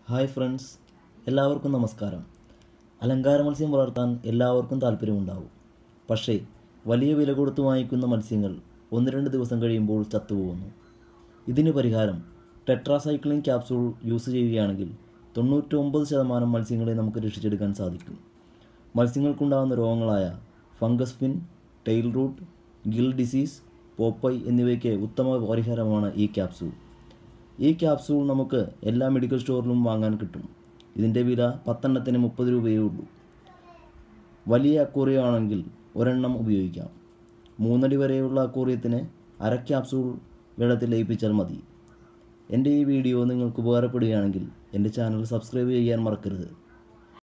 hi friends എല്ലാവർക്കും നമസ്കാരം അലങ്കാര മത്സ്യം വളർത്താൻ എല്ലാവർക്കും താല്പര്യമുണ്ടാവും പക്ഷേ വലിയ വില കൊടുത്ത് വാങ്ങിക്കുന്ന മത്സ്യങ്ങൾ ഒന്ന് രണ്ട് ദിവസം കഴിയുമ്പോൾ ചത്തുപോകുന്നു ഇതിന് പരിഹാരം ടെട്രാസൈക്ലിൻ ക്യാപ്സൂൾ യൂസ് ചെയ്യുകയാണെങ്കിൽ തൊണ്ണൂറ്റൊമ്പത് ശതമാനം മത്സ്യങ്ങളെ നമുക്ക് രക്ഷിച്ചെടുക്കാൻ സാധിക്കും മത്സ്യങ്ങൾക്കുണ്ടാകുന്ന രോഗങ്ങളായ fungus fin tail rot gill disease popeye എന്നിവയ്ക്ക് ഉത്തമ പരിഹാരമാണ് ഈ ക്യാപ്സൂൾ ഈ ക്യാപ്സൂൾ നമുക്ക് എല്ലാ മെഡിക്കൽ സ്റ്റോറിലും വാങ്ങാൻ കിട്ടും ഇതിൻ്റെ വില പത്തെണ്ണത്തിന് മുപ്പത് രൂപയേ ഉള്ളൂ വലിയ അക്കൂറിയം ആണെങ്കിൽ ഒരെണ്ണം ഉപയോഗിക്കാം മൂന്നടി വരെയുള്ള അക്കൂറിയത്തിന് അര ക്യാപ്സൂൾ വെള്ളത്തിൽ ലയിപ്പിച്ചാൽ മതി എൻ്റെ ഈ വീഡിയോ നിങ്ങൾക്ക് ഉപകാരപ്പെടുകയാണെങ്കിൽ എൻ്റെ ചാനൽ സബ്സ്ക്രൈബ് ചെയ്യാൻ മറക്കരുത്